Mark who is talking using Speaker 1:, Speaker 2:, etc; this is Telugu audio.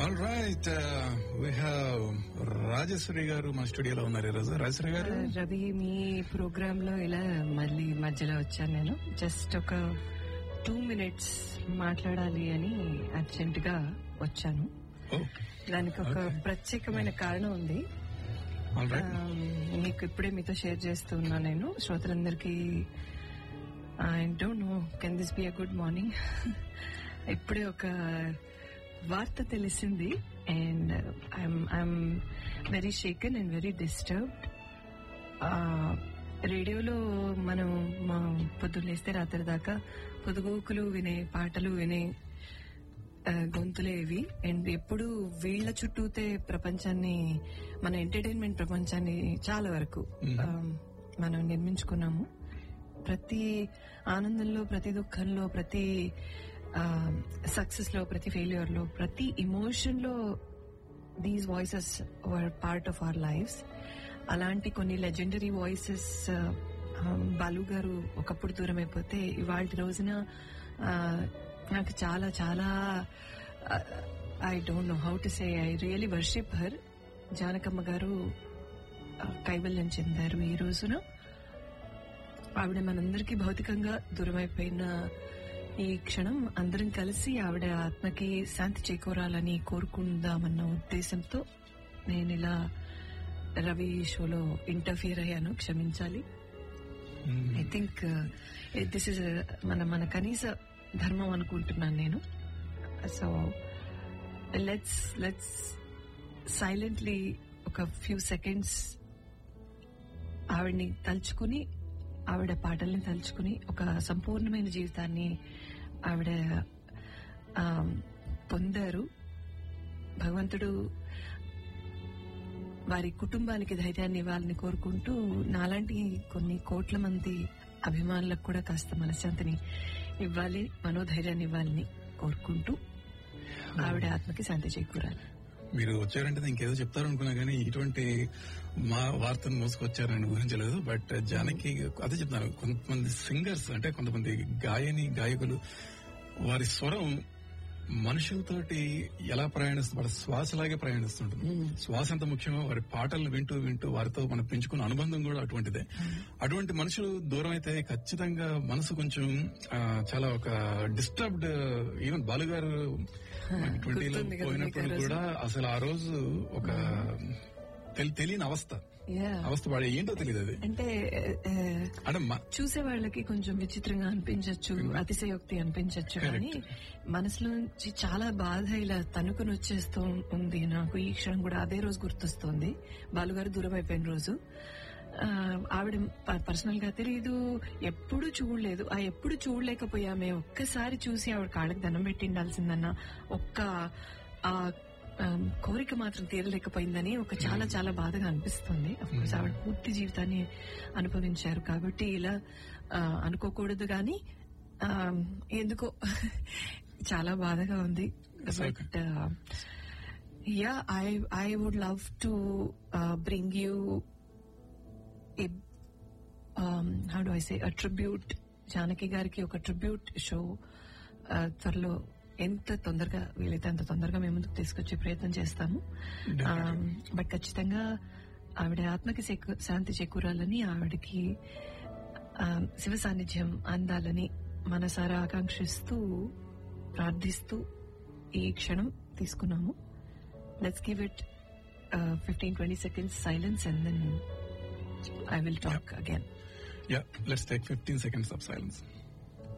Speaker 1: All right we have Rajeswari garu మన స్టూడియోలో ఉన్నారు ఈరోజు రాజేశ్వరి గారు
Speaker 2: రవి మీ ప్రోగ్రామ్ లో ఇలా మళ్ళీ మధ్యలో వచ్చాను నేను జస్ట్ ఒక టూ మినిట్స్ మాట్లాడాలి అని అర్జెంట్ గా వచ్చాను
Speaker 1: ఓ
Speaker 2: దానికి ఒక
Speaker 1: Okay.
Speaker 2: ప్రత్యేకమైన కారణం ఉంది
Speaker 1: ఆల్ రైట్
Speaker 2: ఆ, మీకు ఇప్పుడే మీతో షేర్ చేస్తున్నా నేను శ్రోతలందరికీ I don't know can this be a good morning ఇప్పుడే ఒక వార్త తెలిసింది and I'm very shaken and very disturbed రేడియోలో మనం మా పొద్దున్న లేస్తే రాత్రి దాకా పొదుగోకులు వినే పాటలు వినే ఆ, గొంతులే ఇవి అండ్ ఎప్పుడు వీళ్ళ చుట్టూతే ప్రపంచాన్ని మన ఎంటర్టైన్మెంట్ ప్రపంచాన్ని చాలా వరకు ఆ, మనం నిర్మించుకున్నాము ప్రతి ఆనందంలో ప్రతి దుఃఖంలో ప్రతి సక్సెస్ లో ప్రతి ఫెయిల్యూర్ లో ప్రతి ఇమోషన్ లో these voices were part of our lives అలాంటి కొన్ని లెజెండరీ వాయిసెస్ బాలు గారు ఒకప్పుడు దూరం అయిపోతే ఇవాళ రోజున ఆ, నాకు చాలా చాలా I don't know how to say I really worship her Janakamma garu ఆ, కైవల్యం చెందారు ఈ రోజున ఆవిడ మనందరికీ భౌతికంగా దూరం అయిపోయిన ఈ క్షణం అందరం కలిసి ఆవిడ ఆత్మకి శాంతి చేకూరాలని కోరుకుందామన్న ఉద్దేశంతో నేను ఇలా రవి షోలో ఇంటర్ఫియర్ అయ్యాను క్షమించాలి ఐ థింక్ దిస్ ఇస్ మన మన కనీస ధర్మం అనుకుంటున్నాను నేను సో లెట్స్ లెట్స్ సైలెంట్లీ ఒక ఫ్యూ సెకండ్స్ ఆవిడ్ని తలుచుకుని ఆవిడ పాటల్ని తలుచుకుని ఒక సంపూర్ణమైన జీవితాన్ని ఆవిడ ఆ, పొందారు భగవంతుడు వారి కుటుంబానికి ధైర్యాన్ని ఇవ్వాలని కోరుకుంటూ నాలాంటి కొన్ని కోట్ల మంది అభిమానులకు కూడా కాస్త మనశ్శాంతిని ఇవ్వాలి మనోధైర్యాన్ని ఇవ్వాలని కోరుకుంటూ ఆవిడ ఆత్మకి శాంతి చేకూరాలి
Speaker 1: మీరు వచ్చారంటే ఇంకేదో చెప్తారు అనుకున్నా కానీ ఇటువంటి మా వార్తను మోసుకొచ్చారని ఊహించలేదు బట్ జానకి అదే చెప్తాను కొంతమంది సింగర్స్ అంటే కొంతమంది గాయని గాయకులు వారి స్వరం మనుషులతోటి ఎలా ప్రయాణిస్తుంది వాళ్ళ శ్వాసలాగే ప్రయాణిస్తుంటుంది శ్వాస ఎంత ముఖ్యమో వారి పాటలను వింటూ వింటూ వారితో మనం పెంచుకున్న అనుబంధం కూడా అటువంటిదే అటువంటి మనుషులు దూరం అయితే ఖచ్చితంగా మనసు కొంచెం ఆ, చాలా ఒక డిస్టర్బ్డ్ ఈవెన్ బాలుగారు ట్వంటీలో
Speaker 2: గుర్తుంది కదా మీకు ఆ
Speaker 1: పోయినప్పుడు
Speaker 2: రోజు?
Speaker 1: కూడా అసలు ఆ రోజు ఒక తెలి- తెలియని అవస్థ
Speaker 2: Yeah.
Speaker 1: అవస్థ వాడు ఏంటో తెలియదు అది
Speaker 2: అంటే ఆ,
Speaker 1: అంటే మ-
Speaker 2: చూసే వాళ్ళకి కొంచెం విచిత్రంగా అనిపించవచ్చు అతిశయోక్తి అనిపించవచ్చు కానీ మనసులో నుంచి చాలా బాధ ఇలా తనుకుని వచ్చేస్తూ ఉంది నాకు ఈ క్షణం కూడా అదే రోజు గుర్తొస్తుంది బాలుగారు దూరం అయిపోయిన రోజు ఆ, ఆవిడ పర్సనల్ గా తెలియదు ఎప్పుడు చూడలేదు ఆ ఎప్పుడు చూడలేకపోయామే ఒక్కసారి చూసి ఆవిడ కాళ్ళకి దండం పెట్టి ఉండాల్సిందన్న ఒక్క ఆ ఆ, కోరిక మాత్రం తీరలేకపోయిందని ఒక చాలా చాలా బాధగా అనిపిస్తుంది కోర్స్ ఆవిడ పూర్తి జీవితాన్ని అనుభవించారు కాబట్టి ఇలా ఆ, అనుకోకూడదు గాని ఆ, ఎందుకో చాలా బాధగా ఉంది but yeah I I would love to bring you how do I say a tribute Janaki గారికి ఒక ట్రిబ్యూట్ షో త్వరలో ఎంత తొందరగా వీలైతే అంత తొందరగా మేము ముందుకు తీసుకొచ్చే ప్రయత్నం చేస్తాము బట్ ఖచ్చితంగా ఆవిడ ఆత్మకి చేకూ- శాంతి చేకూరాలని ఆవిడకి ఆ, శివ సాన్నిధ్యం అందాలని మనసారా ఆకాంక్షిస్తూ ప్రార్థిస్తూ ఈ క్షణం తీసుకున్నాము let's give it fifteen twenty seconds silence and then I will talk again
Speaker 1: yeah let's take fifteen seconds of silence